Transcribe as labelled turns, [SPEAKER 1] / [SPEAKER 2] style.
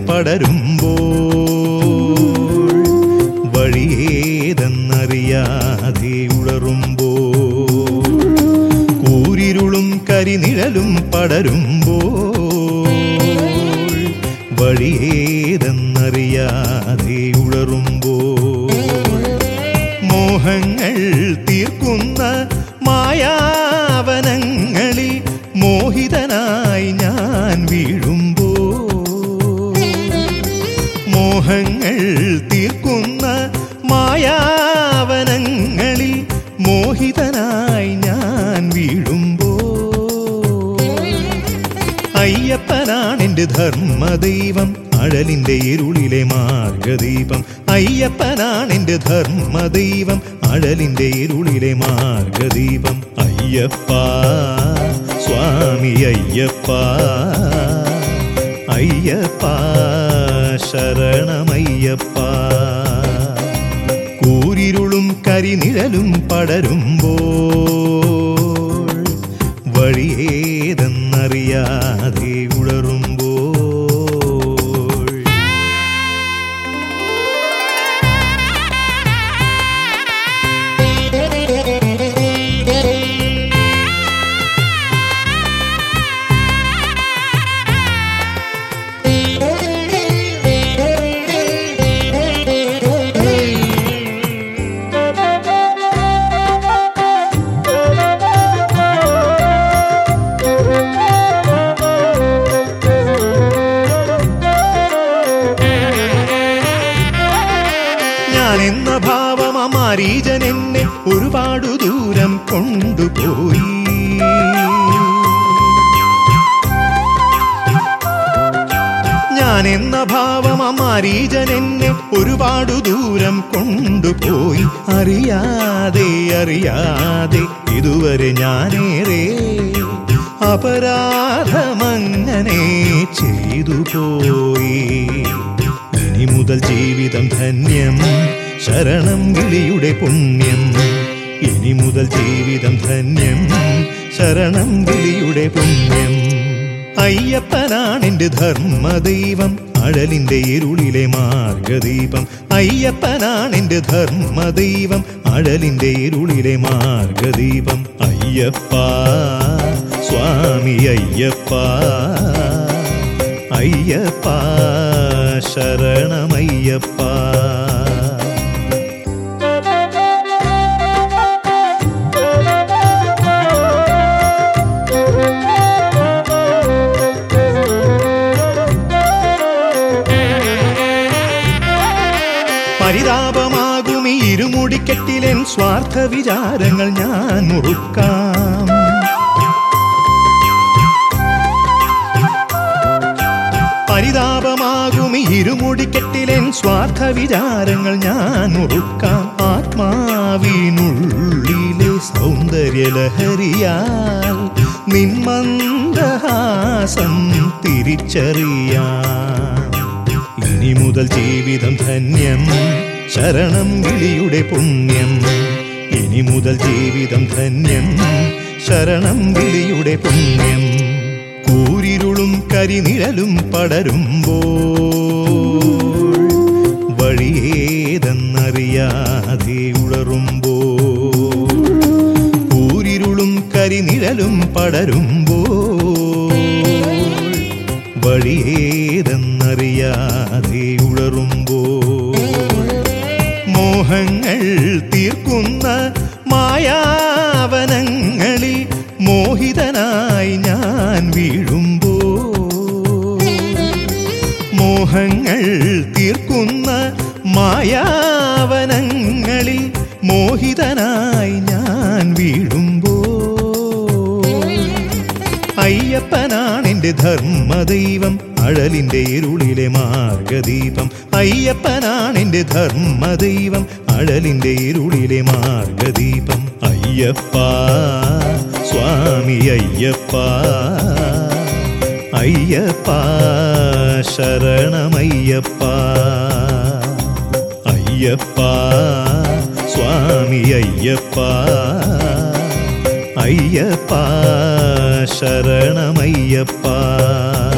[SPEAKER 1] പടരുമ്പോൾ വഴിയേതെന്നറിയാതെ ഉളറുമ്പോൾ കൂരിരുളും കരിനിഴലും പടരുമ്പോൾ വഴിയേതെന്നറിയാതെ ഉളറുമ്പോൾ മോഹങ്ങൾ തീർക്കുന്ന മായാവനങ്ങളിൽ മോഹിതനായി ഞാൻ വീഴുമ്പോൾ മോഹങ്ങൾ തീർക്കുന്ന മായാവനങ്ങളിൽ മോഹിതനായി ഞാൻ വീഴുമ്പോൾ അയ്യപ്പനാണെന്റെ ധർമ്മദൈവം അഴലിന്റെ ഇരുളിലെ മാർഗദീപം അയ്യപ്പനാണെന്റെ ധർമ്മദൈവം അഴലിന്റെ ഇരുളിലെ മാർഗദീപം അയ്യപ്പ സ്വാമി അയ്യപ്പ അയ്യപ്പ ശരണമയ്യപ്പ കൂരിരുളും കരിനിഴലും പടരുമ്പോൾ വഴിയേതെന്നറിയാതെ ഉളറുമ്പോൾ ഞാൻ എന്ന ഭാവം അമാരീജൻ എന്നെ ഒരുപാടു ദൂരം കൊണ്ടുപോയി ഞാൻ എന്ന ഭാവം അമാരീജൻ എന്നെ ഒരുപാടു ദൂരം കൊണ്ടുപോയി അറിയാതെ അറിയാതെ ഇതുവരെ ഞാനേറെ അപരാധമങ്ങനെ ചെയ്തു പോയി ഇനി മുതൽ ജീവിതം ധന്യം ശരണം വിളിയുടെ പുണ്യം ഇനി മുതൽ ജീവിതം ധന്യം ശരണം വിളിയുടെ പുണ്യം അയ്യപ്പനാണെന്റെ ധർമ്മദൈവം അഴലിന്റെ ഇരുളിലെ മാർഗദീപം അയ്യപ്പനാണെന്റെ ധർമ്മദൈവം അഴലിന്റെ ഇരുളിലെ മാർഗദീപം അയ്യപ്പ സ്വാമി അയ്യപ്പ അയ്യപ്പ ശരണമയ്യപ്പ പരിതാപമാകും ഈ ഇരുമുടിക്കെട്ടിലെൻ സ്വാർത്ഥ വിചാരങ്ങൾ ഞാൻ മുറുക്കാം പരിതാപമാകും ഈ ഇരുമുടിക്കെട്ടിലെൻ സ്വാർത്ഥ വിചാരങ്ങൾ ഞാൻ മുറുക്കാം ആത്മാവിനുള്ളിലെ സൗന്ദര്യലഹരിയാൽ നിന്മന്ദഹാസം തിരിച്ചറിയാം ഇനി മുതൽ ജീവിതം ധന്യം ശരണം വിളിയുടെ പുണ്യം ഇനി മുതൽ ജീവിതം ധന്യം ശരണം വിളിയുടെ പുണ്യം കൂരിരുളും കരിനിഴലും പടരുമ്പോൾ വഴിയേതെന്നറിയാതെ ഉളറുമ്പോൾ കൂരിരുളും കരിനിഴലും പടരുമ്പോൾ വഴിയേതെന്നറിയാതെ ഉളറുമ്പോൾ മോഹങ്ങൾ തീർക്കുന്ന മായാവനങ്ങളിൽ മോഹിതനായി ഞാൻ വീഴുമ്പോൾ മോഹങ്ങൾ തീർക്കുന്ന മായാവനങ്ങളിൽ മോഹിതനായി ഞാൻ വീഴുമ്പോൾ അയ്യപ്പനാണെന്റെ ധർമ്മദൈവം അഴലിന്റെ ഇരുളിലെ മാർഗദീപം അയ്യപ്പനാണെന്റെ ധർമ്മദൈവം അഴലിന്റെ ഇരുളിലെ മാർഗദീപം അയ്യപ്പ സ്വാമി അയ്യപ്പ അയ്യപ്പ ശരണമയ്യപ്പ അയ്യപ്പ സ്വാമി അയ്യപ്പ അയ്യപ്പ ശരണമയ്യപ്പ